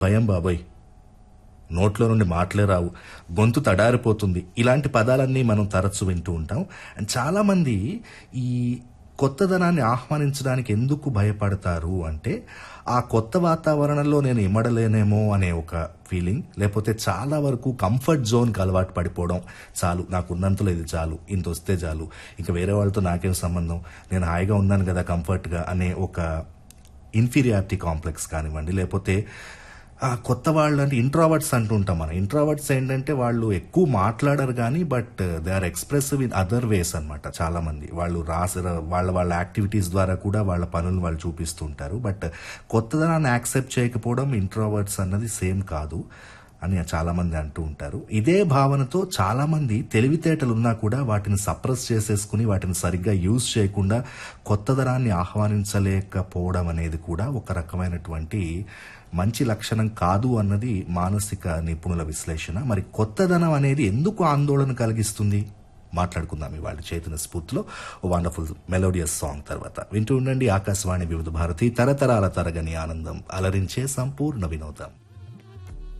భయం బాబోయ్ నోట్లో నుండి మాటలే రావు గొంతు తడారిపోతుంది ఇలాంటి పదాలన్నీ మనం తరచు వింటూ ఉంటాం అండ్ చాలా మంది ఈ కొత్తదనాన్ని ఆహ్వానించడానికి ఎందుకు భయపడతారు అంటే ఆ కొత్త వాతావరణంలో నేను ఇమ్మడలేనేమో అనే ఒక ఫీలింగ్ లేకపోతే చాలా వరకు కంఫర్ట్ జోన్కి అలవాటు పడిపోవడం చాలు నాకు ఉన్నంతలో ఇది చాలు ఇంత వస్తే చాలు ఇంకా వేరే వాళ్ళతో నాకేం సంబంధం నేను హాయిగా ఉన్నాను కదా కంఫర్ట్గా అనే ఒక ఇన్ఫీరియారిటీ కాంప్లెక్స్ కానివ్వండి లేకపోతే ఆ కొత్త వాళ్ళు అంటే ఇంట్రావర్ట్స్ అంటుంటాం మనం ఇంట్రావర్ట్స్ ఏంటంటే వాళ్ళు ఎక్కువ మాట్లాడరు కానీ but they are expressive in other ways అనమాట చాలా మంది వాళ్ళు రాసిన వాళ్ళ వాళ్ళ యాక్టివిటీస్ ద్వారా కూడా వాళ్ళ పనులు వాళ్ళు చూపిస్తుంటారు బట్ కొత్తదనాన్ని యాక్సెప్ట్ చేయకపోవడం ఇంట్రావర్ట్స్ అన్నది సేమ్ కాదు అని చాలా మంది అంటూ ఉంటారు ఇదే భావనతో చాలా మంది తెలివితేటలు ఉన్నా కూడా వాటిని సప్రెస్ చేసేసుకుని వాటిని సరిగ్గా యూజ్ చేయకుండా కొత్తదనాన్ని ఆహ్వానించలేకపోవడం అనేది కూడా ఒక రకమైనటువంటి మంచి లక్షణం కాదు అన్నది మానసిక నిపుణుల విశ్లేషణ మరి కొత్తదనం అనేది ఎందుకు ఆందోళన కలిగిస్తుంది మాట్లాడుకుందాం ఇవాళ చేతన స్ఫూర్తిలో ఓ వండర్ఫుల్ మెలోడియస్ సాంగ్ తర్వాత వింటూ ఉండండి ఆకాశవాణి వివిధ భారతి తరతరాల తరగని ఆనందం అలరించే సంపూర్ణ వినోదం